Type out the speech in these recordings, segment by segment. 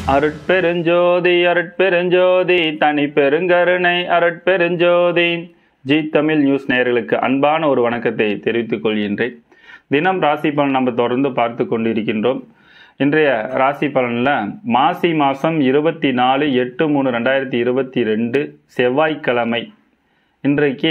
அருட்பெருஞ்சோதி அருட்பெருஞ்சோதி தனி பெருங்கருணை அருட்பெருஞ்சோதி ஜி தமிழ் நியூஸ் நேயர்களுக்கு அன்பான ஒரு வணக்கத்தை தெரிவித்துக் கொள்கின்றேன் தினம் ராசி பலன் நம்ம தொடர்ந்து பார்த்து கொண்டிருக்கின்றோம் இன்றைய ராசி பலனில் மாசி மாதம் இருபத்தி நாலு எட்டு மூணு ரெண்டாயிரத்தி இருபத்தி ரெண்டு செவ்வாய்க்கிழமை இன்றைக்கு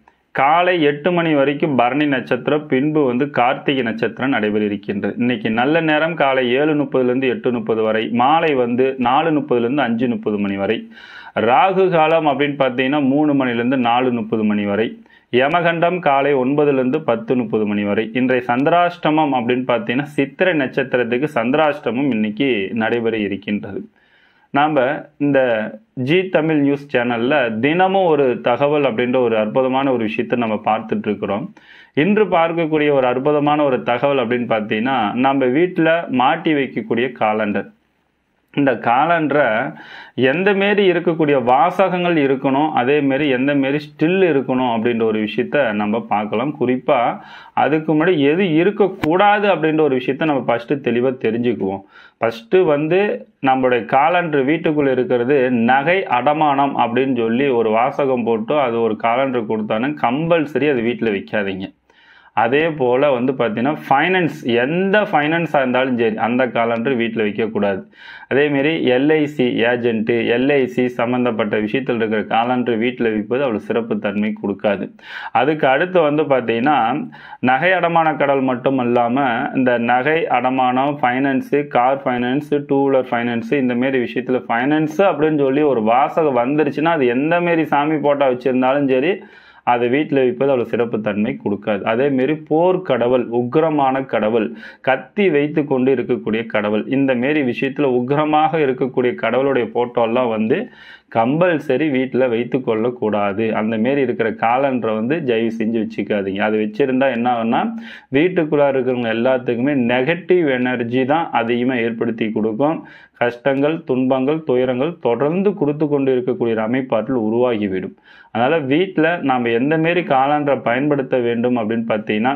காலை எட்டு மணி வரைக்கும் பரணி நட்சத்திரம் பின்பு வந்து கார்த்திகை நட்சத்திரம் நடைபெற இருக்கின்றது இன்னைக்கு நல்ல நேரம் காலை ஏழு முப்பதுலேருந்து எட்டு முப்பது வரை மாலை வந்து நாலு முப்பதுலேருந்து அஞ்சு முப்பது மணி வரை ராகு காலம் அப்படின்னு பார்த்தீங்கன்னா மூணு மணிலேருந்து நாலு முப்பது மணி வரை யமகண்டம் காலை ஒன்பதுலேருந்து பத்து முப்பது மணி வரை இன்றைய சந்திராஷ்டமம் அப்படின்னு பார்த்தீங்கன்னா சித்திரை நட்சத்திரத்துக்கு சந்திராஷ்டமம் இன்னைக்கு நடைபெற இருக்கின்றது நாம் இந்த ஜி தமிழ் நியூஸ் சேனலில் தினமும் ஒரு தகவல் அப்படின்ற ஒரு அற்புதமான ஒரு விஷயத்தை நம்ம பார்த்துட்டு இருக்கிறோம் இன்று பார்க்கக்கூடிய ஒரு அற்புதமான ஒரு தகவல் அப்படின்னு பார்த்தீங்கன்னா நம்ம வீட்டில் மாட்டி வைக்கக்கூடிய காலண்டர் இந்த காலண்டரை எந்த மாரி இருக்கக்கூடிய வாசகங்கள் இருக்கணும் அதே மாரி எந்த மாரி ஸ்டில் இருக்கணும் அப்படின்ற ஒரு விஷயத்த நம்ம பார்க்கலாம் குறிப்பாக அதுக்கு முன்னாடி எது இருக்கக்கூடாது அப்படின்ற ஒரு விஷயத்த நம்ம ஃபஸ்ட்டு தெளிவாக தெரிஞ்சுக்குவோம் ஃபஸ்ட்டு வந்து நம்மளுடைய காலண்டர் வீட்டுக்குள்ளே இருக்கிறது நகை அடமானம் அப்படின்னு சொல்லி ஒரு வாசகம் போட்டு அது ஒரு காலண்டர் கொடுத்தானு கம்பல்சரி அது வீட்டில் வைக்காதீங்க அதே போல் வந்து பார்த்தீங்கன்னா ஃபைனான்ஸ் எந்த ஃபைனான்ஸாக இருந்தாலும் சரி அந்த காலண்டர் வீட்டில் வைக்கக்கூடாது அதேமாரி எல்ஐசி ஏஜென்ட்டு எல்ஐசி சம்மந்தப்பட்ட விஷயத்தில் இருக்கிற காலண்டர் வீட்டில் வைப்பது அவ்வளோ சிறப்பு தன்மை கொடுக்காது அதுக்கு அடுத்து வந்து பார்த்தீங்கன்னா நகை அடமான கடல் மட்டும் இல்லாமல் இந்த நகை அடமானம் finance car finance two wheeler finance இந்தமாரி விஷயத்தில் ஃபைனான்ஸு அப்படின்னு சொல்லி ஒரு வாசகம் வந்துருச்சுன்னா அது எந்தமாரி சாமி போட்டா வச்சுருந்தாலும் சரி அதை வீட்டில் வைப்பது அவ்வளோ சிறப்பு தன்மை கொடுக்காது அதேமாரி போர் கடவுள் உக்ரமான கடவுள் கத்தி வைத்து கொண்டு இருக்கக்கூடிய கடவுள் இந்த மாரி விஷயத்தில் உக்ரமாக இருக்கக்கூடிய கடவுளுடைய ஃபோட்டோலாம் வந்து கம்பல்சரி வீட்டில் வைத்து கொள்ளக்கூடாது அந்த மாரி இருக்கிற காலண்டரை வந்து தயவு செஞ்சு வச்சுக்காதீங்க அது வச்சுருந்தா என்ன ஆகும்னா வீட்டுக்குள்ளே இருக்கிறவங்க எல்லாத்துக்குமே நெகட்டிவ் எனர்ஜி தான் அதிகமாக ஏற்படுத்தி கொடுக்கும் கஷ்டங்கள் துன்பங்கள் துயரங்கள் தொடர்ந்து கொடுத்து கொண்டு இருக்கக்கூடிய அமைப்பாற்றல் உருவாகிவிடும் அதனால் வீட்டில் நாம் எந்த மாரி காலண்டரை பயன்படுத்த வேண்டும் அப்படின்னு பார்த்தீங்கன்னா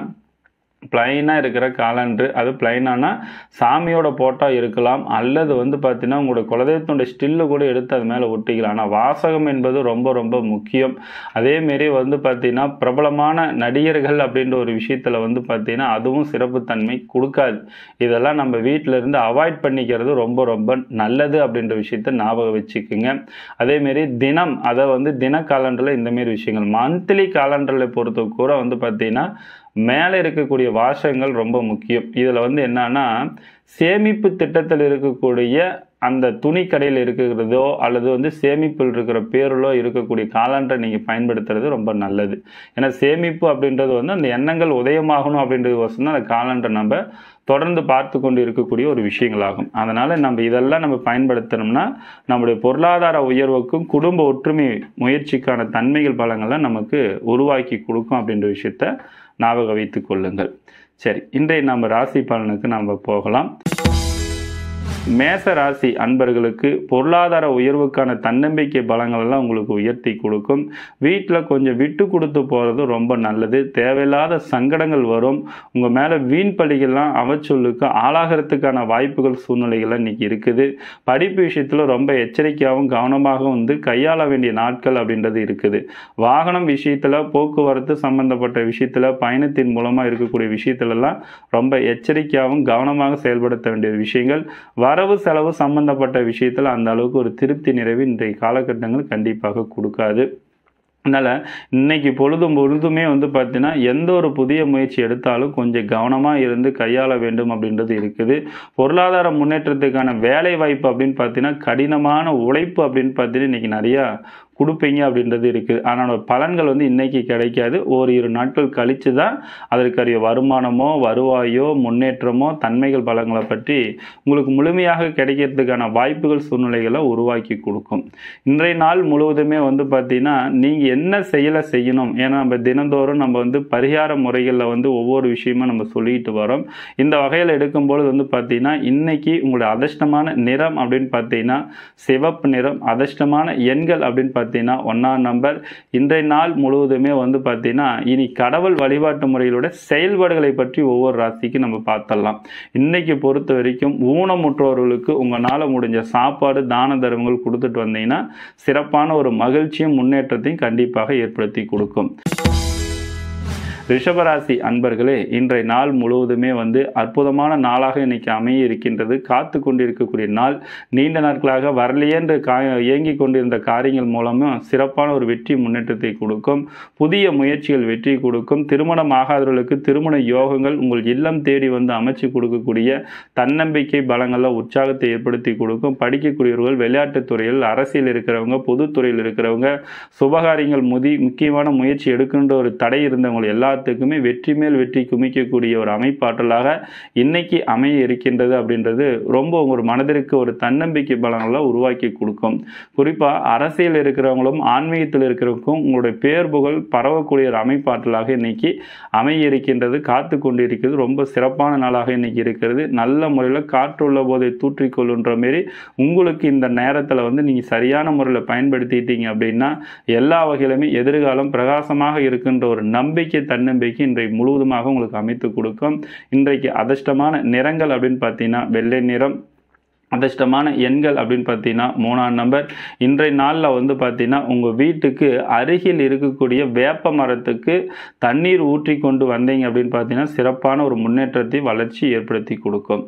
பிளைனாக இருக்கிற காலண்டரு அது பிளைனானா சாமியோட போட்டோ இருக்கலாம் அல்லது வந்து பார்த்தீங்கன்னா உங்களோட குலதெய்வத்தோட ஸ்டில்லு கூட எடுத்து அது மேலே ஒட்டிக்கலாம் ஆனால் வாசகம் என்பது ரொம்ப ரொம்ப முக்கியம் அதேமாரி வந்து பார்த்தீங்கன்னா பிரபலமான நடிகர்கள் அப்படின்ற ஒரு விஷயத்தில் வந்து பார்த்தீங்கன்னா அதுவும் சிறப்புத்தன்மை கொடுக்காது இதெல்லாம் நம்ம வீட்டில் இருந்து அவாய்ட் பண்ணிக்கிறது ரொம்ப ரொம்ப நல்லது அப்படின்ற விஷயத்த ஞாபகம் வச்சுக்குங்க அதேமாரி தினம் அதை வந்து தின காலண்டரில் இந்தமாரி விஷயங்கள் மந்த்லி காலண்டரில் பொறுத்த கூட வந்து பார்த்தீங்கன்னா மேலே இருக்கக்கூடிய வாசகங்கள் ரொம்ப முக்கியம் இதில் வந்து என்னன்னா சேமிப்பு திட்டத்தில் இருக்கக்கூடிய அந்த துணி கடையில் இருக்கிறதோ அல்லது வந்து சேமிப்பில் இருக்கிற பேரிலோ இருக்கக்கூடிய காலண்டரை நீங்கள் பயன்படுத்துறது ரொம்ப நல்லது ஏன்னா சேமிப்பு அப்படின்றது வந்து அந்த எண்ணங்கள் உதயமாகணும் அப்படின்றது வசம் தான் அந்த காலண்டரை நம்ம தொடர்ந்து பார்த்து கொண்டு இருக்கக்கூடிய ஒரு விஷயங்களாகும் அதனால் நம்ம இதெல்லாம் நம்ம பயன்படுத்தணும்னா நம்முடைய பொருளாதார உயர்வுக்கும் குடும்ப ஒற்றுமை முயற்சிக்கான தன்மைகள் பலங்கள்லாம் நமக்கு உருவாக்கி கொடுக்கும் அப்படின்ற விஷயத்த ஞாபகம் வைத்துக் கொள்ளுங்கள் சரி இன்றைய நம்ம ராசி பலனுக்கு நம்ம போகலாம் மேச ராசி அன்பர்களுக்கு பொருளாதார உயர்வுக்கான தன்னம்பிக்கை பலங்கள் எல்லாம் உங்களுக்கு உயர்த்தி கொடுக்கும் வீட்டில் கொஞ்சம் விட்டு கொடுத்து போகிறது ரொம்ப நல்லது தேவையில்லாத சங்கடங்கள் வரும் உங்கள் மேலே வீண் பழிகள்லாம் அவச்சொல்லுக்கு ஆளாகிறதுக்கான வாய்ப்புகள் சூழ்நிலைகள் இன்னைக்கு இருக்குது படிப்பு விஷயத்தில் ரொம்ப எச்சரிக்கையாகவும் கவனமாகவும் வந்து கையாள வேண்டிய நாட்கள் அப்படின்றது இருக்குது வாகனம் விஷயத்தில் போக்குவரத்து சம்பந்தப்பட்ட விஷயத்தில் பயணத்தின் மூலமாக இருக்கக்கூடிய விஷயத்துலலாம் ரொம்ப எச்சரிக்கையாகவும் கவனமாக செயல்படுத்த வேண்டிய விஷயங்கள் வரவு செலவு சம்பந்தப்பட்ட விஷயத்தில் அந்த அளவுக்கு ஒரு திருப்தி நிறைவு இன்றைய காலகட்டங்கள் கண்டிப்பாக கொடுக்காது அதனால் இன்னைக்கு பொழுதும் பொழுதுமே வந்து பார்த்தீங்கன்னா எந்த ஒரு புதிய முயற்சி எடுத்தாலும் கொஞ்சம் கவனமாக இருந்து கையாள வேண்டும் அப்படின்றது இருக்குது பொருளாதார முன்னேற்றத்துக்கான வேலை வாய்ப்பு அப்படின்னு பார்த்தீங்கன்னா கடினமான உழைப்பு அப்படின்னு பார்த்தீங்கன்னா இன்றைக்கி நிறையா கொடுப்பீங்க அப்படின்றது இருக்குது ஆனால் பலன்கள் வந்து இன்றைக்கி கிடைக்காது ஓரிரு நாட்கள் கழித்து தான் அதற்கரிய வருமானமோ வருவாயோ முன்னேற்றமோ தன்மைகள் பலங்களை பற்றி உங்களுக்கு முழுமையாக கிடைக்கிறதுக்கான வாய்ப்புகள் சூழ்நிலைகளை உருவாக்கி கொடுக்கும் இன்றைய நாள் முழுவதுமே வந்து பார்த்திங்கன்னா நீங்கள் என்ன செயலை செய்யணும் ஏன்னா நம்ம தினந்தோறும் நம்ம வந்து பரிகார முறைகளில் வந்து ஒவ்வொரு விஷயமும் நம்ம சொல்லிட்டு வரோம் இந்த வகையில் எடுக்கும்பொழுது வந்து பார்த்திங்கன்னா இன்னைக்கு உங்களுடைய அதிர்ஷ்டமான நிறம் அப்படின்னு பார்த்தீங்கன்னா சிவப்பு நிறம் அதிர்ஷ்டமான எண்கள் அப்படின்னு பார்த்தீங்கன்னா பார்த்தீங்கன்னா ஒன்றாம் நம்பர் இன்றைய நாள் முழுவதுமே வந்து பார்த்தீங்கன்னா இனி கடவுள் வழிபாட்டு முறைகளோட செயல்பாடுகளை பற்றி ஒவ்வொரு ராசிக்கு நம்ம பார்த்தலாம் இன்னைக்கு பொறுத்த வரைக்கும் ஊனமுற்றோர்களுக்கு உங்களால் முடிஞ்ச சாப்பாடு தான தர்மங்கள் கொடுத்துட்டு வந்தீங்கன்னா சிறப்பான ஒரு மகிழ்ச்சியும் முன்னேற்றத்தையும் கண்டிப்பாக ஏற்படுத்தி கொடுக்கும் ரிஷபராசி அன்பர்களே இன்றைய நாள் முழுவதுமே வந்து அற்புதமான நாளாக இன்னைக்கு அமைய இருக்கின்றது காத்து கொண்டிருக்கக்கூடிய நாள் நீண்ட நாட்களாக வரலையே என்று கா இயங்கி கொண்டிருந்த காரியங்கள் மூலமும் சிறப்பான ஒரு வெற்றி முன்னேற்றத்தை கொடுக்கும் புதிய முயற்சிகள் வெற்றி கொடுக்கும் திருமணம் ஆகாதவர்களுக்கு திருமண யோகங்கள் உங்கள் இல்லம் தேடி வந்து அமைச்சு கொடுக்கக்கூடிய தன்னம்பிக்கை பலங்களில் உற்சாகத்தை ஏற்படுத்தி கொடுக்கும் படிக்கக்கூடியவர்கள் விளையாட்டுத் துறையில் அரசியல் இருக்கிறவங்க பொதுத்துறையில் இருக்கிறவங்க சுபகாரியங்கள் முதி முக்கியமான முயற்சி எடுக்கின்ற ஒரு தடை இருந்தவங்க எல்லா எல்லாத்துக்குமே வெற்றி மேல் வெற்றி குமிக்கக்கூடிய ஒரு அமைப்பாற்றலாக இன்னைக்கு அமைய இருக்கின்றது அப்படின்றது ரொம்ப ஒரு மனதிற்கு ஒரு தன்னம்பிக்கை பலங்களை உருவாக்கி கொடுக்கும் குறிப்பாக அரசியல் இருக்கிறவங்களும் ஆன்மீகத்தில் இருக்கிறவங்களுக்கும் உங்களுடைய பேர் புகழ் பரவக்கூடிய ஒரு அமைப்பாற்றலாக இன்னைக்கு அமைய இருக்கின்றது காத்து கொண்டு இருக்கிறது ரொம்ப சிறப்பான நாளாக இன்னைக்கு இருக்கிறது நல்ல முறையில் காற்றுள்ள போதை தூற்றிக்கொள்ளுன்ற மாரி உங்களுக்கு இந்த நேரத்தில் வந்து நீங்கள் சரியான முறையில் பயன்படுத்திட்டீங்க அப்படின்னா எல்லா வகையிலுமே எதிர்காலம் பிரகாசமாக இருக்கின்ற ஒரு நம்பிக்கை தன்னம்பிக்கை இன்றைய முழுவதுமாக உங்களுக்கு அமைத்து கொடுக்கும் இன்றைக்கு அதிர்ஷ்டமான நிறங்கள் அப்படின்னு பார்த்தீங்கன்னா வெள்ளை நிறம் அதிர்ஷ்டமான எண்கள் அப்படின்னு பார்த்தீங்கன்னா மூணாம் நம்பர் இன்றைய நாளில் வந்து பார்த்தீங்கன்னா உங்கள் வீட்டுக்கு அருகில் இருக்கக்கூடிய வேப்ப மரத்துக்கு தண்ணீர் ஊற்றி கொண்டு வந்தீங்க அப்படின்னு பார்த்தீங்கன்னா சிறப்பான ஒரு முன்னேற்றத்தை வளர்ச்சி ஏற்படுத்தி கொடுக்கும்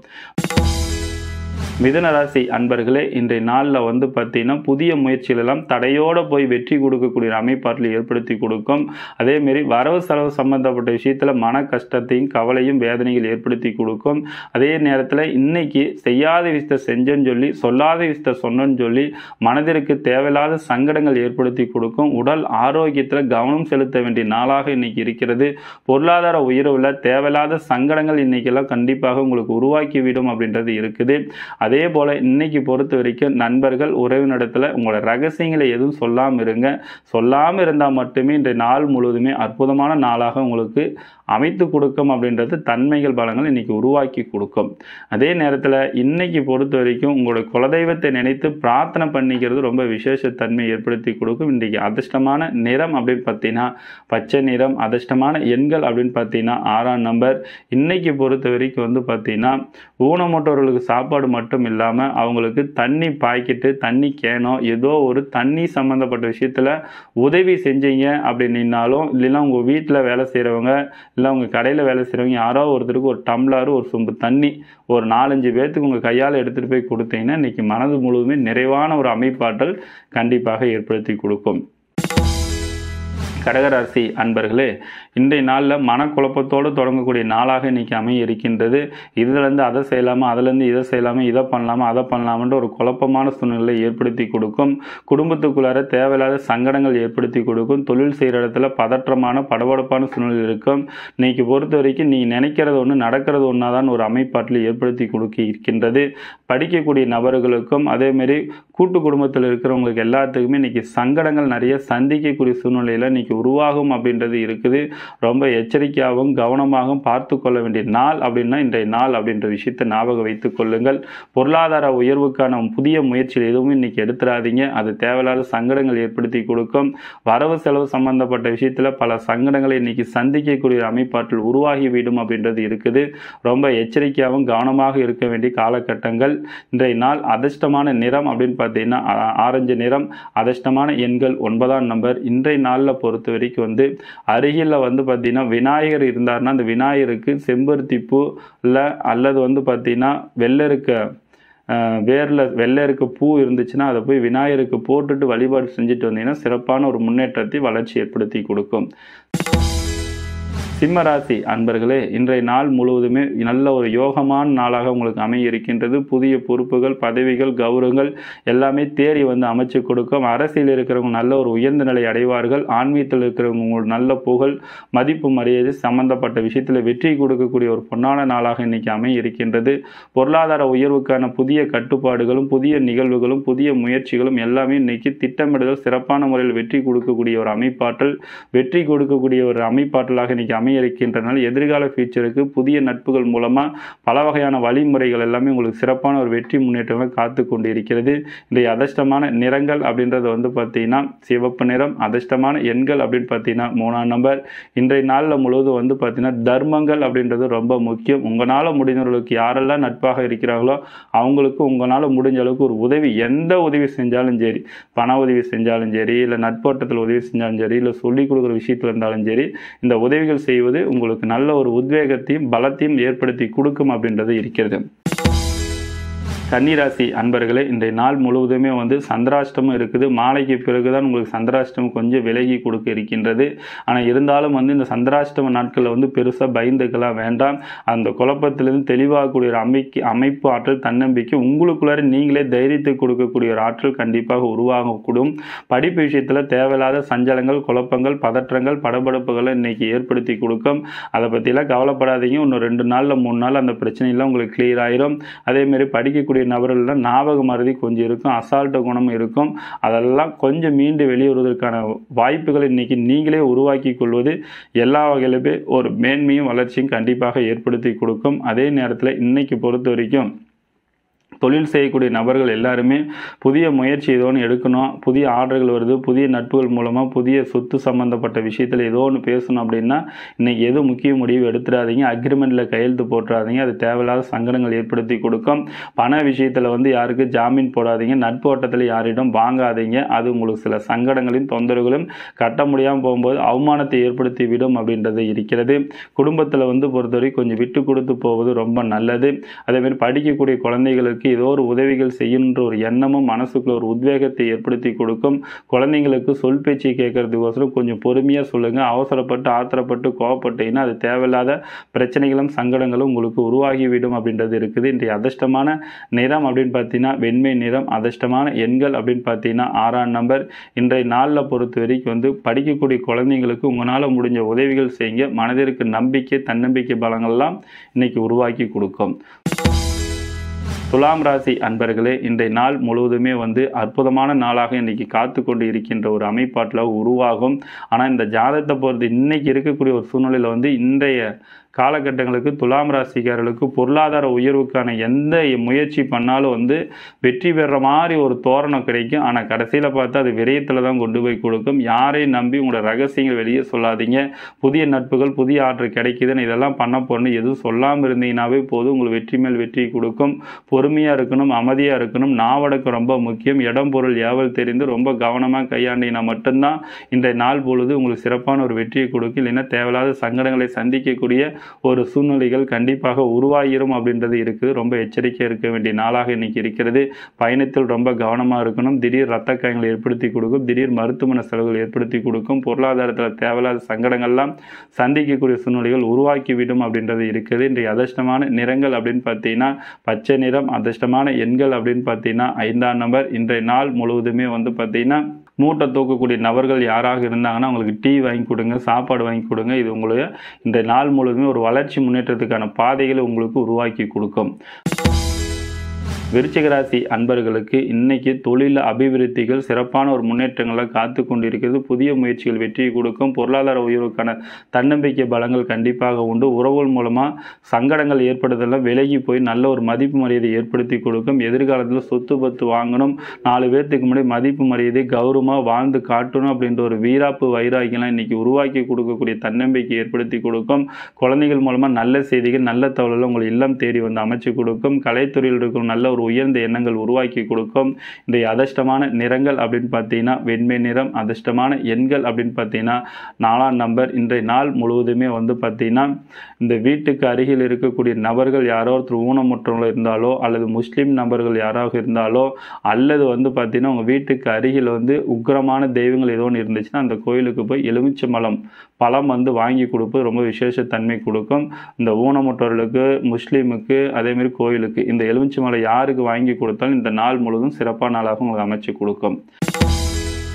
மிதுன ராசி அன்பர்களே இன்றைய நாளில் வந்து பார்த்தீங்கன்னா புதிய முயற்சிகள் எல்லாம் தடையோடு போய் வெற்றி கொடுக்கக்கூடிய அமைப்பாட்டில் ஏற்படுத்தி கொடுக்கும் அதேமாரி வரவு செலவு சம்பந்தப்பட்ட விஷயத்தில் மன கஷ்டத்தையும் கவலையும் வேதனைகள் ஏற்படுத்தி கொடுக்கும் அதே நேரத்தில் இன்னைக்கு செய்யாத விஷயத்தை செஞ்சேன்னு சொல்லி சொல்லாத விஷயத்தை சொன்னேன்னு சொல்லி மனதிற்கு தேவையில்லாத சங்கடங்கள் ஏற்படுத்தி கொடுக்கும் உடல் ஆரோக்கியத்தில் கவனம் செலுத்த வேண்டிய நாளாக இன்னைக்கு இருக்கிறது பொருளாதார உயர்வில் தேவையில்லாத சங்கடங்கள் இன்னைக்கெல்லாம் கண்டிப்பாக உங்களுக்கு உருவாக்கிவிடும் அப்படின்றது இருக்குது அதே போல் இன்னைக்கு பொறுத்த வரைக்கும் நண்பர்கள் உறவினிடத்தில் உங்களோட ரகசியங்களை எதுவும் சொல்லாமல் இருங்க சொல்லாமல் இருந்தால் மட்டுமே இன்றைய நாள் முழுவதுமே அற்புதமான நாளாக உங்களுக்கு அமைத்து கொடுக்கும் அப்படின்றது தன்மைகள் பலங்கள் இன்னைக்கு உருவாக்கி கொடுக்கும் அதே நேரத்தில் இன்னைக்கு பொறுத்த வரைக்கும் உங்களுடைய குலதெய்வத்தை நினைத்து பிரார்த்தனை பண்ணிக்கிறது ரொம்ப விசேஷ தன்மை ஏற்படுத்தி கொடுக்கும் இன்றைக்கு அதிர்ஷ்டமான நிறம் அப்படின்னு பார்த்தீங்கன்னா பச்சை நிறம் அதிர்ஷ்டமான எண்கள் அப்படின்னு பார்த்தீங்கன்னா ஆறாம் நம்பர் இன்னைக்கு பொறுத்த வரைக்கும் வந்து பார்த்தீங்கன்னா ஊனமுற்றவர்களுக்கு சாப்பாடு மட்டும் இல்லாமல் அவங்களுக்கு தண்ணி பாய்க்கிட்டு தண்ணி கேனோ ஏதோ ஒரு தண்ணி சம்மந்தப்பட்ட விஷயத்தில் உதவி செஞ்சீங்க அப்படின்னாலும் இல்லைன்னா உங்கள் வீட்டில் வேலை செய்கிறவங்க இல்லை உங்கள் கடையில் வேலை செய்கிறவங்க யாரோ ஒருத்தருக்கு ஒரு டம்ளர் ஒரு சொம்பு தண்ணி ஒரு நாலஞ்சு பேர்த்துக்கு உங்கள் கையால் எடுத்துகிட்டு போய் கொடுத்தீங்கன்னா இன்றைக்கி மனது முழுவதுமே நிறைவான ஒரு அமைப்பாற்றல் கண்டிப்பாக ஏற்படுத்தி கொடுக்கும் கடகராசி அன்பர்களே இன்றைய நாளில் மனக்குழப்பத்தோடு தொடங்கக்கூடிய நாளாக இன்றைக்கி அமைய இருக்கின்றது இதுலேருந்து அதை செய்யலாமா அதுலேருந்து இதை செய்யலாமா இதை பண்ணலாமா அதை பண்ணலாமான்ற ஒரு குழப்பமான சூழ்நிலை ஏற்படுத்தி கொடுக்கும் குடும்பத்துக்குள்ளார தேவையில்லாத சங்கடங்கள் ஏற்படுத்தி கொடுக்கும் தொழில் செய்கிற இடத்துல பதற்றமான படபடப்பான சூழ்நிலை இருக்கும் இன்னைக்கு பொறுத்த வரைக்கும் நீ நினைக்கிறது ஒன்று நடக்கிறது ஒன்றா தான் ஒரு அமைப்பாட்டில் ஏற்படுத்தி கொடுக்க இருக்கின்றது படிக்கக்கூடிய நபர்களுக்கும் அதேமாரி கூட்டு குடும்பத்தில் இருக்கிறவங்களுக்கு எல்லாத்துக்குமே இன்றைக்கி சங்கடங்கள் நிறைய சந்திக்கக்கூடிய சூழ்நிலையில் இன்றைக்கி உருவாகும் அப்படின்றது இருக்குது ரொம்ப எச்சரிக்கையாகவும் கவனமாகவும் பார்த்து கொள்ள வேண்டிய நாள் அப்படின்னா இன்றைய நாள் அப்படின்ற விஷயத்தை ஞாபகம் வைத்துக் கொள்ளுங்கள் பொருளாதார உயர்வுக்கான புதிய முயற்சிகள் எதுவும் இன்னைக்கு எடுத்துடாதீங்க அது தேவையில்லாத சங்கடங்கள் ஏற்படுத்தி கொடுக்கும் வரவு செலவு சம்பந்தப்பட்ட விஷயத்தில் பல சங்கடங்களை இன்னைக்கு சந்திக்கக்கூடிய அமைப்பாற்றில் உருவாகிவிடும் அப்படின்றது இருக்குது ரொம்ப எச்சரிக்கையாகவும் கவனமாக இருக்க வேண்டிய காலகட்டங்கள் இன்றைய நாள் அதிர்ஷ்டமான நிறம் அப்படின்னு பார்த்தீங்கன்னா ஆ- ஆரஞ்சு நிறம் அதிர்ஷ்டமான எண்கள் ஒன்பதாம் நம்பர் இன்றைய நாளில் பொறுத்த வரைக்கும் வந்து அருகில் வந்து பார்த்தீங்கன்னா விநாயகர் இருந்தாருன்னா அந்த விநாயகருக்கு செம்பருத்தி பூ இல்லை அல்லது வந்து பார்த்தீங்கன்னா வெள்ளருக்க அஹ், வேர்ல வெள்ளருக்கு பூ இருந்துச்சுன்னா அதை போய் விநாயகருக்கு போட்டுட்டு வழிபாடு செஞ்சுட்டு வந்தீங்கன்னா சிறப்பான ஒரு முன்னேற்றத்தை வளர்ச்சி ஏற்படுத்தி கொடுக்கும் சிம்மராசி அன்பர்களே இன்றைய நாள் முழுவதுமே நல்ல ஒரு யோகமான நாளாக உங்களுக்கு அமைய இருக்கின்றது புதிய பொறுப்புகள் பதவிகள் கௌரவங்கள் எல்லாமே தேடி வந்து அமைச்சு கொடுக்கும் அரசியல் இருக்கிறவங்க நல்ல ஒரு உயர்ந்த நிலை அடைவார்கள் ஆன்மீகத்தில் இருக்கிறவங்க உங்களுக்கு நல்ல புகழ் மதிப்பு மரியாதை சம்பந்தப்பட்ட விஷயத்தில் வெற்றி கொடுக்கக்கூடிய ஒரு பொன்னான நாளாக இன்னைக்கு அமைய இருக்கின்றது பொருளாதார உயர்வுக்கான புதிய கட்டுப்பாடுகளும் புதிய நிகழ்வுகளும் புதிய முயற்சிகளும் எல்லாமே இன்னைக்கு திட்டமிடுதல் சிறப்பான முறையில் வெற்றி கொடுக்கக்கூடிய ஒரு அமைப்பாற்றல் வெற்றி கொடுக்கக்கூடிய ஒரு அமைப்பாற்றலாக இன்னைக்கு அமைய அமைய இருக்கின்றனால எதிர்கால ஃபியூச்சருக்கு புதிய நட்புகள் மூலமாக பல வகையான வழிமுறைகள் எல்லாமே உங்களுக்கு சிறப்பான ஒரு வெற்றி முன்னேற்றங்களை காத்து கொண்டு இருக்கிறது இன்றைய அதிர்ஷ்டமான நிறங்கள் அப்படின்றது வந்து பார்த்தீங்கன்னா சிவப்பு நிறம் அதிர்ஷ்டமான எண்கள் அப்படின்னு பார்த்தீங்கன்னா மூணாம் நம்பர் இன்றைய நாளில் முழுவதும் வந்து பார்த்தீங்கன்னா தர்மங்கள் அப்படின்றது ரொம்ப முக்கியம் உங்களால் முடிந்தவர்களுக்கு யாரெல்லாம் நட்பாக இருக்கிறார்களோ அவங்களுக்கு உங்களால் முடிஞ்ச அளவுக்கு ஒரு உதவி எந்த உதவி செஞ்சாலும் சரி பண உதவி செஞ்சாலும் சரி இல்லை நட்போட்டத்தில் உதவி செஞ்சாலும் சரி இல்லை சொல்லிக் கொடுக்குற விஷயத்தில் இருந்தாலும் சரி இந்த உதவிகள் செய்வது உங்களுக்கு நல்ல ஒரு உத்வேகத்தையும் பலத்தையும் ஏற்படுத்தி கொடுக்கும் அப்படின்றது இருக்கிறது கன்னிராசி அன்பர்களே இன்றைய நாள் முழுவதுமே வந்து சந்திராஷ்டமம் இருக்குது மாலைக்கு பிறகு தான் உங்களுக்கு சந்திராஷ்டமம் கொஞ்சம் விலகி கொடுக்க இருக்கின்றது ஆனால் இருந்தாலும் வந்து இந்த சந்திராஷ்டம நாட்களில் வந்து பெருசாக பயந்துக்கலாம் வேண்டாம் அந்த குழப்பத்திலிருந்து தெளிவாகக்கூடிய ஒரு அமைக்கு அமைப்பு ஆற்றல் தன்னம்பிக்கை உங்களுக்குள்ளார நீங்களே தைரியத்தை கொடுக்கக்கூடிய ஒரு ஆற்றல் கண்டிப்பாக உருவாகக்கூடும் படிப்பு விஷயத்தில் தேவையில்லாத சஞ்சலங்கள் குழப்பங்கள் பதற்றங்கள் படபடப்புகளை இன்னைக்கு ஏற்படுத்தி கொடுக்கும் அதை பற்றிலாம் கவலைப்படாதீங்க இன்னும் ரெண்டு நாளில் மூணு நாள் அந்த பிரச்சனையெல்லாம் உங்களுக்கு கிளியர் ஆயிரும் அதேமாரி படிக்கக்கூடிய நபர்கள்லாம் ஞாபக மறதி கொஞ்சம் இருக்கும் அசால்ட்ட குணம் இருக்கும் அதெல்லாம் கொஞ்சம் மீண்டு வெளியேறுவதற்கான வாய்ப்புகளை இன்னைக்கு நீங்களே உருவாக்கி கொள்வது எல்லா வகையிலுமே ஒரு மேன்மையும் வளர்ச்சியும் கண்டிப்பாக ஏற்படுத்தி கொடுக்கும் அதே நேரத்தில் இன்னைக்கு பொறுத்த வரைக்கும் தொழில் செய்யக்கூடிய நபர்கள் எல்லாருமே புதிய முயற்சி ஏதோ ஒன்று எடுக்கணும் புதிய ஆர்டர்கள் வருது புதிய நட்புகள் மூலமாக புதிய சொத்து சம்மந்தப்பட்ட விஷயத்தில் ஏதோ ஒன்று பேசணும் அப்படின்னா இன்னைக்கு எது முக்கிய முடிவு எடுத்துடாதீங்க அக்ரிமெண்ட்டில் கையெழுத்து போட்டுறாதீங்க அது தேவையில்லாத சங்கடங்கள் ஏற்படுத்தி கொடுக்கும் பண விஷயத்தில் வந்து யாருக்கு ஜாமீன் போடாதீங்க நட்பு ஓட்டத்தில் யாரிடம் வாங்காதீங்க அது உங்களுக்கு சில சங்கடங்களையும் தொந்தரவுகளும் கட்ட முடியாமல் போகும்போது அவமானத்தை ஏற்படுத்தி விடும் அப்படின்றது இருக்கிறது குடும்பத்தில் வந்து பொறுத்தவரை கொஞ்சம் விட்டு கொடுத்து போவது ரொம்ப நல்லது அதேமாதிரி படிக்கக்கூடிய குழந்தைகளுக்கு ஏதோ ஒரு உதவிகள் செய்யணுன்ற ஒரு எண்ணமும் மனசுக்குள்ள ஒரு உத்வேகத்தை ஏற்படுத்தி கொடுக்கும் குழந்தைங்களுக்கு சொல் பேச்சு கேட்கறதுக்கோசரம் கொஞ்சம் பொறுமையாக சொல்லுங்கள் அவசரப்பட்டு ஆத்திரப்பட்டு கோவப்பட்டீங்கன்னா அது தேவையில்லாத பிரச்சனைகளும் சங்கடங்களும் உங்களுக்கு உருவாகிவிடும் அப்படின்றது இருக்குது இன்றைய அதிர்ஷ்டமான நிறம் அப்படின்னு பார்த்தீங்கன்னா வெண்மை நிறம் அதிர்ஷ்டமான எண்கள் அப்படின்னு பார்த்தீங்கன்னா ஆறாம் நம்பர் இன்றைய நாளில் பொறுத்த வரைக்கும் வந்து படிக்கக்கூடிய குழந்தைங்களுக்கு உங்களால் முடிஞ்ச உதவிகள் செய்யுங்க மனதிற்கு நம்பிக்கை தன்னம்பிக்கை பலங்கள்லாம் இன்னைக்கு உருவாக்கி கொடுக்கும் துலாம் ராசி அன்பர்களே இன்றைய நாள் முழுவதுமே வந்து அற்புதமான நாளாக இன்னைக்கு காத்து கொண்டு இருக்கின்ற ஒரு அமைப்பாட்டில் உருவாகும் ஆனால் இந்த ஜாதகத்தை பொறுத்து இன்னைக்கு இருக்கக்கூடிய ஒரு சூழ்நிலையில் வந்து இன்றைய காலகட்டங்களுக்கு துலாம் ராசிக்காரர்களுக்கு பொருளாதார உயர்வுக்கான எந்த முயற்சி பண்ணாலும் வந்து வெற்றி பெற மாதிரி ஒரு தோரணம் கிடைக்கும் ஆனால் கடைசியில் பார்த்தா அது விரயத்தில் தான் கொண்டு போய் கொடுக்கும் யாரையும் நம்பி உங்களோட ரகசியங்கள் வெளியே சொல்லாதீங்க புதிய நட்புகள் புதிய ஆற்றல் கிடைக்குதுன்னு இதெல்லாம் பண்ண போறேன்னு எதுவும் சொல்லாமல் இருந்தீங்கன்னாவே போதும் உங்களுக்கு வெற்றி மேல் வெற்றி கொடுக்கும் பொறுமையாக இருக்கணும் அமைதியாக இருக்கணும் நாவடக்கம் ரொம்ப முக்கியம் இடம் பொருள் ஏவல் தெரிந்து ரொம்ப கவனமாக கையாண்டினா மட்டும்தான் இன்றைய நாள் பொழுது உங்களுக்கு சிறப்பான ஒரு வெற்றியை கொடுக்கும் இல்லைன்னா தேவையில்லாத சங்கடங்களை சந்திக்கக்கூடிய ஒரு சூழ்நிலைகள் கண்டிப்பாக உருவாகிரும் அப்படின்றது இருக்குது ரொம்ப எச்சரிக்கையாக இருக்க வேண்டிய நாளாக இன்னைக்கு இருக்கிறது பயணத்தில் ரொம்ப கவனமாக இருக்கணும் திடீர் ரத்த காயங்களை ஏற்படுத்தி கொடுக்கும் திடீர் மருத்துவமனை செலவுகள் ஏற்படுத்தி கொடுக்கும் பொருளாதாரத்தில் தேவையில்லாத சங்கடங்கள்லாம் சந்திக்கக்கூடிய சூழ்நிலைகள் உருவாக்கிவிடும் அப்படின்றது இருக்குது இன்றைய அதிர்ஷ்டமான நிறங்கள் அப்படின்னு பார்த்தீங்கன்னா பச்சை நிறம் அதிர்ஷ்டமான எண்கள் அப்படின்னு பார்த்தீங்கன்னா ஐந்தாம் நம்பர் இன்றைய நாள் முழுவதுமே வந்து பார்த்தீங்கன்னா மூட்டை தூக்கக்கூடிய நபர்கள் யாராக இருந்தாங்கன்னா அவங்களுக்கு டீ வாங்கி கொடுங்க சாப்பாடு வாங்கி கொடுங்க இது உங்களுக்கு இந்த நாள் முழுவதுமே ஒரு வளர்ச்சி முன்னேற்றத்துக்கான பாதைகளை உங்களுக்கு உருவாக்கி கொடுக்கும் விருச்சிக ராசி அன்பர்களுக்கு இன்னைக்கு தொழில் அபிவிருத்திகள் சிறப்பான ஒரு முன்னேற்றங்களை காத்து கொண்டிருக்கிறது புதிய முயற்சிகள் வெற்றியை கொடுக்கும் பொருளாதார உயர்வுக்கான தன்னம்பிக்கை பலங்கள் கண்டிப்பாக உண்டு உறவுகள் மூலமாக சங்கடங்கள் ஏற்படுறதெல்லாம் விலகி போய் நல்ல ஒரு மதிப்பு மரியாதை ஏற்படுத்தி கொடுக்கும் எதிர்காலத்தில் சொத்து பத்து வாங்கணும் நாலு பேர்த்துக்கு முன்னாடி மதிப்பு மரியாதை கௌரவமாக வாழ்ந்து காட்டணும் அப்படின்ற ஒரு வீராப்பு வைராக்கியெல்லாம் இன்னைக்கு உருவாக்கி கொடுக்கக்கூடிய தன்னம்பிக்கை ஏற்படுத்தி கொடுக்கும் குழந்தைகள் மூலமாக நல்ல செய்திகள் நல்ல தகவல்கள் உங்கள் இல்லம் தேடி வந்து அமைச்சு கொடுக்கும் கலைத்துறையில் இருக்கும் நல்ல ஒரு உயர்ந்த எண்ணங்கள் உருவாக்கி கொடுக்கும் இன்றைய அதிர்ஷ்டமான நிறங்கள் அப்படின்னு பார்த்தீங்கன்னா வெண்மை நிறம் அதிர்ஷ்டமான எண்கள் அப்படின்னு பார்த்தீங்கன்னா நாலாம் நம்பர் இன்றைய நாள் முழுவதுமே வந்து பார்த்தீங்கன்னா இந்த வீட்டுக்கு அருகில் இருக்கக்கூடிய நபர்கள் யாரோ ஒருத்தர் ஊனமுற்றவங்க இருந்தாலோ அல்லது முஸ்லீம் நபர்கள் யாராக இருந்தாலோ அல்லது வந்து பார்த்தீங்கன்னா உங்கள் வீட்டுக்கு அருகில் வந்து உக்கிரமான தெய்வங்கள் ஏதோ ஒன்று இருந்துச்சுன்னா அந்த கோயிலுக்கு போய் எலுமிச்சம்பழம் பழம் வந்து வாங்கி கொடுப்பது ரொம்ப விசேஷத்தன்மை கொடுக்கும் இந்த ஊனமுற்றவர்களுக்கு முஸ்லீமுக்கு அதேமாரி கோயிலுக்கு இந்த எலுமிச்சம்பழம் யாருக்கு வாங்கி கொடுத்தாலும் இந்த நாள் முழுவதும் சிறப்பான நாளாக உங்களுக்கு அமைச்சு கொடுக்கும்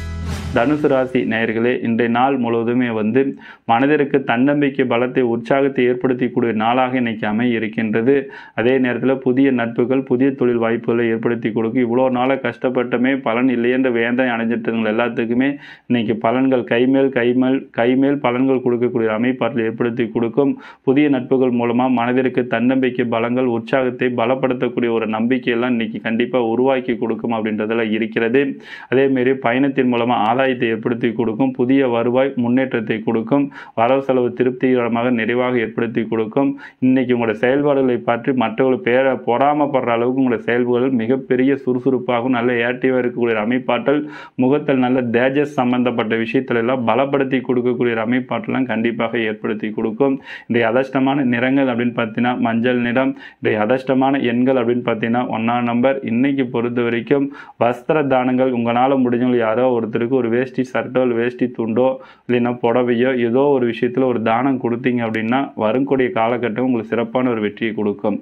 தனுசு ராசி நேயர்களே இன்றைய நாள் முழுவதுமே வந்து மனதிற்கு தன்னம்பிக்கை பலத்தை உற்சாகத்தை ஏற்படுத்தக்கூடிய நாளாக இன்னைக்கு அமைய இருக்கின்றது அதே நேரத்தில் புதிய நட்புகள் புதிய தொழில் வாய்ப்புகளை ஏற்படுத்தி கொடுக்கும் இவ்வளோ நாளாக கஷ்டப்பட்டமே பலன் இல்லையென்ற வேதனை அடைஞ்சிட்டவங்க எல்லாத்துக்குமே இன்னைக்கு பலன்கள் கைமேல் கைமேல் கைமேல் பலன்கள் கொடுக்கக்கூடிய அமைப்பாற்றல் ஏற்படுத்தி கொடுக்கும் புதிய நட்புகள் மூலமாக மனதிற்கு தன்னம்பிக்கை பலங்கள் உற்சாகத்தை பலப்படுத்தக்கூடிய ஒரு நம்பிக்கையெல்லாம் இன்னைக்கு கண்டிப்பாக உருவாக்கி கொடுக்கும் அப்படின்றதுல இருக்கிறது அதேமாரி பயணத்தின் மூலமாக ஆதாயத்தை ஏற்படுத்தி கொடுக்கும் புதிய வருவாய் முன்னேற்றத்தை கொடுக்கும் வரவு செலவு திருப்திகரமாக நிறைவாக ஏற்படுத்தி கொடுக்கும் இன்னைக்கு உங்களோட செயல்பாடுகளை பற்றி மற்றவர்கள் பேர பொறாமப்படுற அளவுக்கு உங்களோட செயல்பாடுகள் மிகப்பெரிய சுறுசுறுப்பாகவும் நல்ல ஏக்டிவாக இருக்கக்கூடிய ஒரு அமைப்பாற்றல் முகத்தில் நல்ல தேஜஸ் சம்பந்தப்பட்ட விஷயத்துல எல்லாம் பலப்படுத்தி கொடுக்கக்கூடிய ஒரு அமைப்பாற்றலாம் கண்டிப்பாக ஏற்படுத்தி கொடுக்கும் இன்றைய அதிர்ஷ்டமான நிறங்கள் அப்படின்னு பார்த்தீங்கன்னா மஞ்சள் நிறம் இன்றைய அதிர்ஷ்டமான எண்கள் அப்படின்னு பார்த்தீங்கன்னா ஒன்றாம் நம்பர் இன்னைக்கு பொறுத்த வரைக்கும் வஸ்திர தானங்கள் உங்களால் முடிஞ்சவங்க யாரோ ஒருத்தருக்கு ஒரு வேஷ்டி சர்ட்டோ இல்லை வேஷ்டி துண்டோ இல்லைன்னா புடவையோ ஏதோ ஒரு விஷயத்தில் ஒரு தானம் கொடுத்தீங்க அப்படின்னா வரக்கூடிய காலகட்டம் உங்களுக்கு சிறப்பான ஒரு வெற்றியை கொடுக்கும்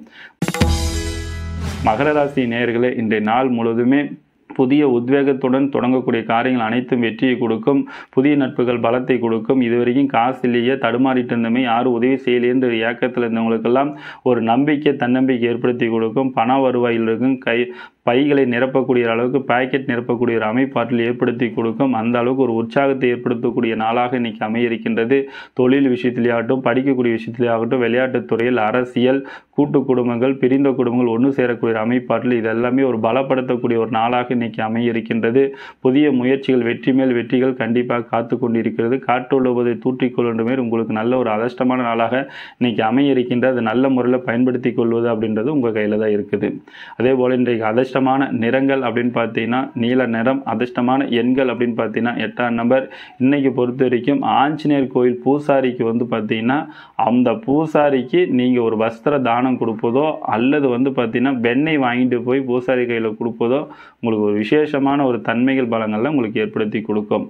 மகர ராசி நேயர்களே இன்றைய நாள் முழுவதுமே புதிய உத்வேகத்துடன் தொடங்கக்கூடிய காரியங்கள் அனைத்தும் வெற்றியை கொடுக்கும் புதிய நட்புகள் பலத்தை கொடுக்கும் இதுவரைக்கும் காசு இல்லையே தடுமாறிட்டு இருந்தமே யாரும் உதவி செய்யலையேன்ற இயக்கத்தில் இருந்தவங்களுக்கெல்லாம் ஒரு நம்பிக்கை தன்னம்பிக்கை ஏற்படுத்தி கொடுக்கும் பண வருவாயில் இருக்கும் கை பைகளை நிரப்பக்கூடிய அளவுக்கு பாக்கெட் நிரப்பக்கூடிய ஒரு அமைப்பாற்றல் ஏற்படுத்தி கொடுக்கும் அந்த அளவுக்கு ஒரு உற்சாகத்தை ஏற்படுத்தக்கூடிய நாளாக இன்னைக்கு அமைய இருக்கின்றது தொழில் விஷயத்திலேயாகட்டும் படிக்கக்கூடிய விஷயத்திலேயாகட்டும் விளையாட்டுத் துறையில் அரசியல் கூட்டு குடும்பங்கள் பிரிந்த குடும்பங்கள் ஒன்று சேரக்கூடிய ஒரு அமைப்பாற்றல் இது எல்லாமே ஒரு பலப்படுத்தக்கூடிய ஒரு நாளாக இன்னைக்கு அமைய இருக்கின்றது புதிய முயற்சிகள் வெற்றி மேல் வெற்றிகள் கண்டிப்பாக காத்து கொண்டிருக்கிறது காற்றுள்ளவதை தூற்றிக்கொள்ளுன்ற மாரி உங்களுக்கு நல்ல ஒரு அதிர்ஷ்டமான நாளாக இன்னைக்கு அமைய இருக்கின்றது அது நல்ல முறையில் பயன்படுத்தி கொள்வது அப்படின்றது உங்கள் கையில் தான் இருக்குது அதே போல் இன்றைக்கு அதிர்ஷ்டமான நிறங்கள் அப்படின்னு பார்த்தீங்கன்னா நீல நிறம் அதிர்ஷ்டமான எண்கள் அப்படின்னு பார்த்தீங்கன்னா எட்டாம் நம்பர் இன்னைக்கு பொறுத்த வரைக்கும் ஆஞ்சநேயர் கோயில் பூசாரிக்கு வந்து பார்த்தீங்கன்னா அந்த பூசாரிக்கு நீங்கள் ஒரு வஸ்திர தானம் கொடுப்பதோ அல்லது வந்து பார்த்தீங்கன்னா வெண்ணெய் வாங்கிட்டு போய் பூசாரி கையில் கொடுப்பதோ உங்களுக்கு ஒரு விசேஷமான ஒரு தன்மைகள் பலங்கள்லாம் உங்களுக்கு ஏற்படுத்தி கொடுக்கும்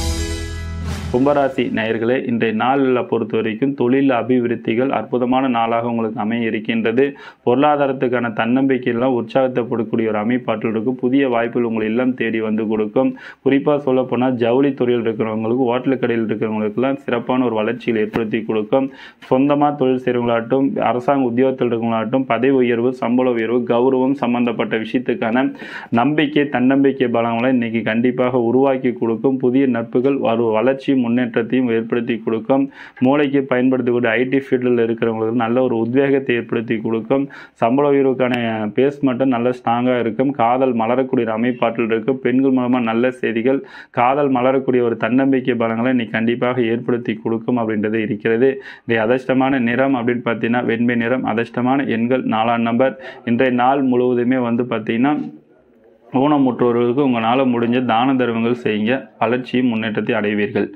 கும்பராசி நேயர்களே இன்றைய நாளில் பொறுத்த வரைக்கும் தொழில் அபிவிருத்திகள் அற்புதமான நாளாக உங்களுக்கு அமைய இருக்கின்றது பொருளாதாரத்துக்கான தன்னம்பிக்கையெல்லாம் உற்சாகத்தைப்படக்கூடிய ஒரு அமைப்பாற்றல் இருக்கும் புதிய வாய்ப்புகள் உங்களை இல்லம் தேடி வந்து கொடுக்கும் குறிப்பாக சொல்லப்போனால் ஜவுளி துறையில் இருக்கிறவங்களுக்கு ஹோட்டல் கடையில் இருக்கிறவங்களுக்கெல்லாம் சிறப்பான ஒரு வளர்ச்சியில் ஏற்படுத்தி கொடுக்கும் சொந்தமாக தொழில் செய்கிறவங்களாகட்டும் அரசாங்க உத்தியோகத்தில் இருக்கிறவங்களாகட்டும் பதவி உயர்வு சம்பள உயர்வு கௌரவம் சம்பந்தப்பட்ட விஷயத்துக்கான நம்பிக்கை தன்னம்பிக்கை பலங்களை இன்னைக்கு கண்டிப்பாக உருவாக்கி கொடுக்கும் புதிய நட்புகள் வரு வளர்ச்சி முன்னேற்றத்தையும் ஏற்படுத்தி கொடுக்கும் மூளைக்கு பயன்படுத்தக்கூடிய ஐடி ஃபீல்டில் இருக்கிறவங்களுக்கு நல்ல ஒரு உத்வேகத்தை ஏற்படுத்தி கொடுக்கும் சம்பள உயர்வுக்கான பேஸ் மட்டும் நல்ல ஸ்ட்ராங்காக இருக்கும் காதல் மலரக்கூடிய ஒரு அமைப்பாற்றல் இருக்கும் பெண்கள் மூலமாக நல்ல செய்திகள் காதல் மலரக்கூடிய ஒரு தன்னம்பிக்கை பலங்களை இன்னைக்கு கண்டிப்பாக ஏற்படுத்தி கொடுக்கும் அப்படின்றது இருக்கிறது இந்த அதிர்ஷ்டமான நிறம் அப்படின்னு பார்த்தீங்கன்னா வெண்மை நிறம் அதிர்ஷ்டமான எண்கள் நாலாம் நம்பர் இன்றைய நாள் முழுவதுமே வந்து பார்த்தீங்கன்னா ஊனமுற்றோர்களுக்கு உங்களால் முடிஞ்ச தான தர்மங்கள் செய்யுங்க வளர்ச்சியும் முன்னேற்றத்தை அடைவீர்கள்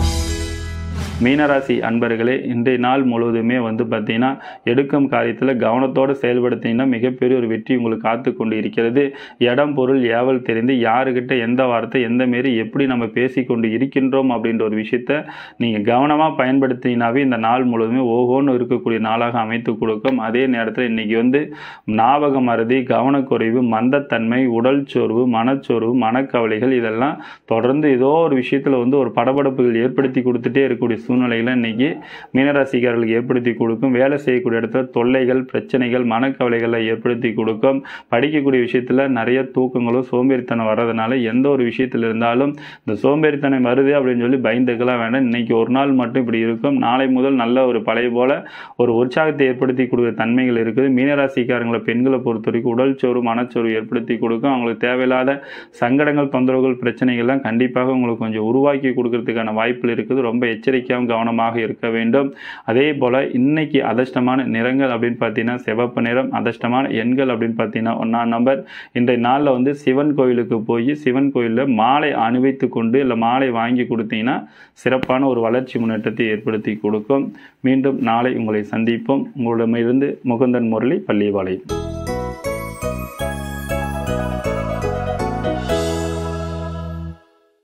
மீனராசி அன்பர்களே இன்றைய நாள் முழுவதுமே வந்து பார்த்தீங்கன்னா எடுக்கும் காரியத்தில் கவனத்தோடு செயல்படுத்திங்கன்னா மிகப்பெரிய ஒரு வெற்றி உங்களுக்கு காத்து கொண்டு இருக்கிறது இடம் பொருள் ஏவல் தெரிந்து யாருக்கிட்ட எந்த வார்த்தை எந்த மாரி எப்படி நம்ம பேசி கொண்டு இருக்கின்றோம் அப்படின்ற ஒரு விஷயத்த நீங்கள் கவனமாக பயன்படுத்தினாவே இந்த நாள் முழுவதுமே ஓஹோன்னு இருக்கக்கூடிய நாளாக அமைத்து கொடுக்கும் அதே நேரத்தில் இன்னைக்கு வந்து ஞாபக மறதி கவனக்குறைவு மந்தத்தன்மை உடல் சோர்வு மனச்சோர்வு மனக்கவலைகள் இதெல்லாம் தொடர்ந்து ஏதோ ஒரு விஷயத்தில் வந்து ஒரு படபடப்புகள் ஏற்படுத்தி கொடுத்துட்டே இருக்கக்கூடிய சூழ்நிலைகளை இன்னைக்கு மீனராசிக்காரர்களுக்கு ஏற்படுத்தி கொடுக்கும் வேலை செய்யக்கூடிய இடத்துல தொல்லைகள் பிரச்சனைகள் மனக்கவலைகளை ஏற்படுத்தி கொடுக்கும் படிக்கக்கூடிய விஷயத்தில் நிறைய தூக்கங்களும் சோம்பேறித்தனம் வர்றதுனால எந்த ஒரு விஷயத்தில் இருந்தாலும் இந்த சோம்பேறித்தனம் வருது அப்படின்னு சொல்லி பயந்துக்கலாம் வேண்டாம் இன்னைக்கு ஒரு நாள் மட்டும் இப்படி இருக்கும் நாளை முதல் நல்ல ஒரு பழைய போல ஒரு உற்சாகத்தை ஏற்படுத்தி கொடுக்குற தன்மைகள் இருக்குது மீனராசிக்காரங்களை பெண்களை பொறுத்த வரைக்கும் உடல் சோர்வு மனச்சோர்வு ஏற்படுத்தி கொடுக்கும் அவங்களுக்கு தேவையில்லாத சங்கடங்கள் தொந்தரவுகள் பிரச்சனைகள்லாம் கண்டிப்பாக உங்களுக்கு கொஞ்சம் உருவாக்கி கொடுக்கறதுக்கான வாய்ப்புகள் இருக்குது ரொம்ப எச்சரிக்கையாகவும் கவனமாக இருக்க வேண்டும் அதே போல் இன்னைக்கு அதிர்ஷ்டமான நிறங்கள் அப்படின்னு பார்த்தீங்கன்னா சிவப்பு நிறம் அதிர்ஷ்டமான எண்கள் அப்படின்னு பார்த்தீங்கன்னா ஒன்றாம் நம்பர் இன்றைய நாளில் வந்து சிவன் கோயிலுக்கு போய் சிவன் கோயிலில் மாலை அணிவித்து கொண்டு இல்லை மாலை வாங்கி கொடுத்தீங்கன்னா சிறப்பான ஒரு வளர்ச்சி முன்னேற்றத்தை ஏற்படுத்தி கொடுக்கும் மீண்டும் நாளை உங்களை சந்திப்போம் உங்களிடமிருந்து முகுந்தன் முரளி பள்ளிபாளையம்